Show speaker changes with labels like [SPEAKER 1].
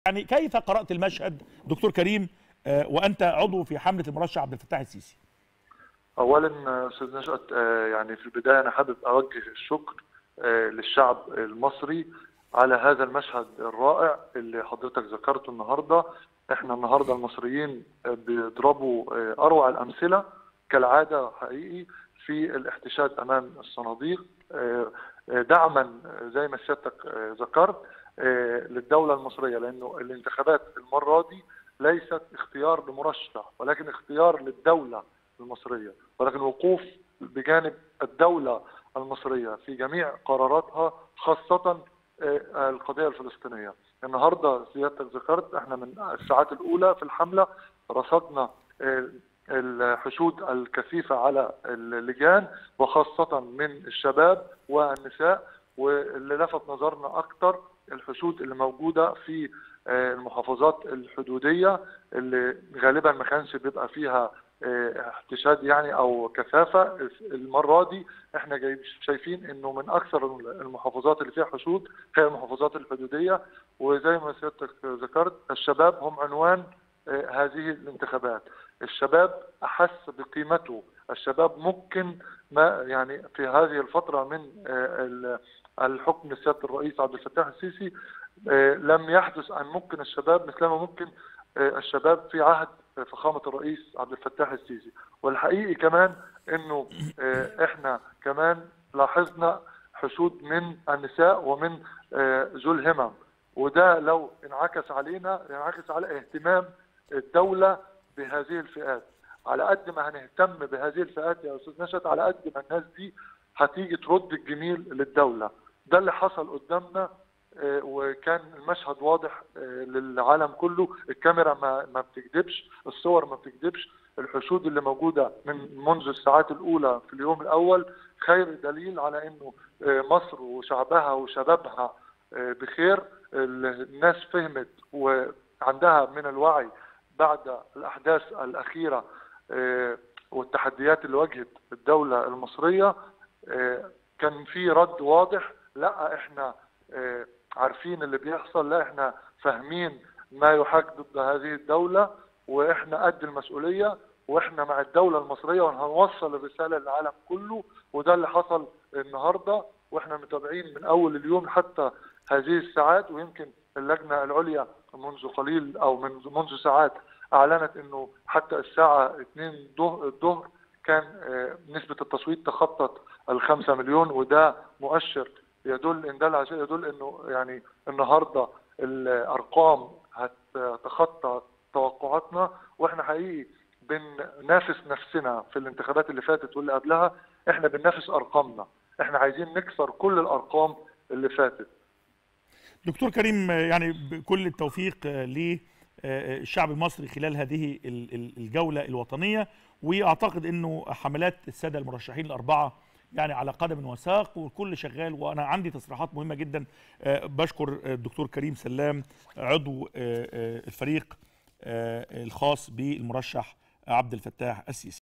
[SPEAKER 1] يعني كيف قرأت المشهد دكتور كريم آه، وأنت عضو في حملة المرشح عبد الفتاح السيسي
[SPEAKER 2] اولا استاذ نشأت آه، يعني في البدايه انا حابب اوجه الشكر آه، للشعب المصري على هذا المشهد الرائع اللي حضرتك ذكرته النهارده احنا النهارده المصريين آه، بيضربوا آه، اروع الامثله كالعاده حقيقي في الاحتشاد امام الصناديق آه، آه، دعما آه، زي ما سيادتك آه، ذكرت آه، للدوله المصريه لانه الانتخابات المره دي ليست اختيار لمرشح ولكن اختيار للدوله المصريه ولكن وقوف بجانب الدوله المصريه في جميع قراراتها خاصه آه، القضيه الفلسطينيه. النهارده سيادتك ذكرت احنا من الساعات الاولى في الحمله رصدنا آه، الحشود الكثيفه على اللجان وخاصه من الشباب والنساء واللي لفت نظرنا اكثر الحشود اللي موجوده في آه، المحافظات الحدوديه اللي غالبا ما كانش بيبقى فيها آه، احتشاد يعني او كثافه المره دي احنا جاي شايفين انه من اكثر المحافظات اللي فيها حشود هي المحافظات الحدوديه وزي ما سيادتك ذكرت الشباب هم عنوان آه، هذه الانتخابات الشباب احس بقيمته الشباب ممكن ما يعني في هذه الفتره من آه، ال- الحكم سياده الرئيس عبد الفتاح السيسي آه، لم يحدث ان ممكن الشباب مثلما ممكن آه، الشباب في عهد فخامه الرئيس عبد الفتاح السيسي والحقيقي كمان انه آه، احنا كمان لاحظنا حشود من النساء ومن آه، ذو الهمم وده لو انعكس علينا ينعكس على اهتمام الدوله بهذه الفئات على قد ما هنهتم بهذه الفئات يا استاذ نشأت على قد ما الناس دي هتيجي ترد الجميل للدوله ده اللي حصل قدامنا آه، وكان المشهد واضح آه، للعالم كله الكاميرا ما ما بتكذبش الصور ما بتكذبش الحشود اللي موجوده من منذ الساعات الاولى في اليوم الاول خير دليل على انه آه، مصر وشعبها وشبابها آه، بخير الناس فهمت وعندها من الوعي بعد الاحداث الاخيره آه، والتحديات اللي واجهت الدوله المصريه آه، كان في رد واضح لا احنا آه، عارفين اللي بيحصل لا احنا فاهمين ما يحاك ضد هذه الدولة واحنا قد المسؤولية واحنا مع الدولة المصرية وهنوصل الرسالة للعالم كله وده اللي حصل النهاردة واحنا متابعين من اول اليوم حتى هذه الساعات ويمكن اللجنة العليا منذ قليل او من منذ ساعات اعلنت انه حتى الساعة 2 ظهر- الظهر كان آه، نسبة التصويت تخطت الخمسة مليون وده مؤشر يدل ان ده العشاء يدل انه يعني النهارده الارقام هتتخطى توقعاتنا واحنا حقيقي بننافس نفسنا في الانتخابات اللي فاتت واللي قبلها احنا بننافس ارقامنا احنا عايزين نكسر كل الارقام اللي فاتت
[SPEAKER 1] دكتور كريم آه، يعني بكل التوفيق آه، للشعب المصري خلال هذه ال- ال- الجولة الوطنية وأعتقد أنه حملات السادة المرشحين الأربعة يعني على قدم وساق والكل شغال وأنا عندي تصريحات مهمة جدا آه، بشكر آه، الدكتور كريم سلام عضو آه، آه، الفريق آه، الخاص بالمرشح عبد الفتاح السيسي